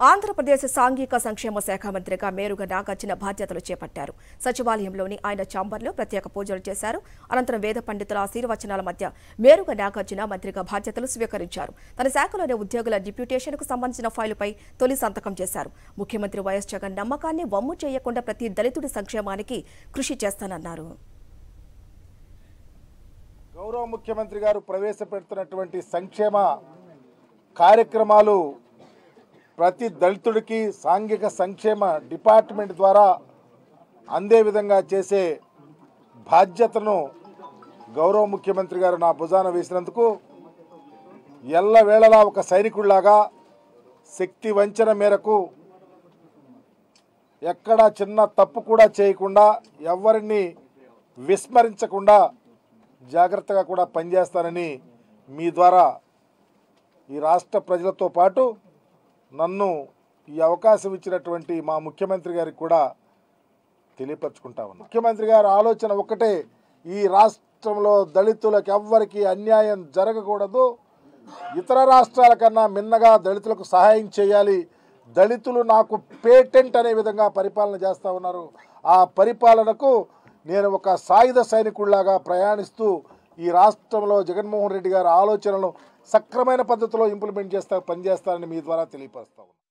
ఆంధ్రప్రదేశ్ సాంఘిక సంక్షేమ శాఖ మంత్రిగా మేరుగా నాగార్జున బాధ్యతలు చేపట్టారు సచివాలయంలోని ఆయన ఛాంబర్లో ప్రత్యేక పూజలు చేశారు అనంతరం వేద పండితుల ఆశీర్వచనాల మధ్య మేరుగా నాగార్జున మంత్రిగా బాధ్యతలు స్వీకరించారు తన శాఖలోని ఉద్యోగుల డిప్యూటేషన్కు సంబంధించిన ఫైలుపై తొలి సంతకం చేశారు ముఖ్యమంత్రి వైఎస్ జగన్ నమ్మకాన్ని వమ్ము చేయకుండా ప్రతి దళితుడి సంక్షేమానికి కృషి చేస్తానన్నారు గౌరవ ముఖ్యమంత్రి గారు ప్రవేశపెడుతున్నటువంటి సంక్షేమ కార్యక్రమాలు ప్రతి దళితుడికి సాంఘిక సంక్షేమ డిపార్ట్మెంట్ ద్వారా అందే విధంగా చేసే బాధ్యతను గౌరవ ముఖ్యమంత్రి గారు నా భుజాన వేసినందుకు ఎల్లవేళలా ఒక సైనికుడిలాగా శక్తి వంచన మేరకు ఎక్కడ చిన్న తప్పు కూడా చేయకుండా ఎవరిని విస్మరించకుండా జాగ్రత్తగా కూడా పనిచేస్తానని మీ ద్వారా ఈ రాష్ట్ర ప్రజలతో పాటు నన్ను ఈ అవకాశం ఇచ్చినటువంటి మా ముఖ్యమంత్రి గారికి కూడా తెలియపరచుకుంటా ఉన్నా ముఖ్యమంత్రి గారి ఆలోచన ఒకటే ఈ రాష్ట్రంలో దళితులకు ఎవ్వరికి అన్యాయం జరగకూడదు ఇతర రాష్ట్రాల కన్నా మిన్నగా దళితులకు సహాయం చేయాలి దళితులు నాకు పేటెంట్ అనే విధంగా పరిపాలన చేస్తూ ఉన్నారు ఆ పరిపాలనకు నేను ఒక సాయుధ సైనికుడిలాగా ప్రయాణిస్తూ ఈ రాష్ట్రంలో జగన్మోహన్ రెడ్డి గారి ఆలోచనలను సక్రమైన పద్ధతిలో ఇంప్లిమెంట్ చేస్తా పనిచేస్తానని మీ ద్వారా తెలియపరుస్తా ఉన్నాను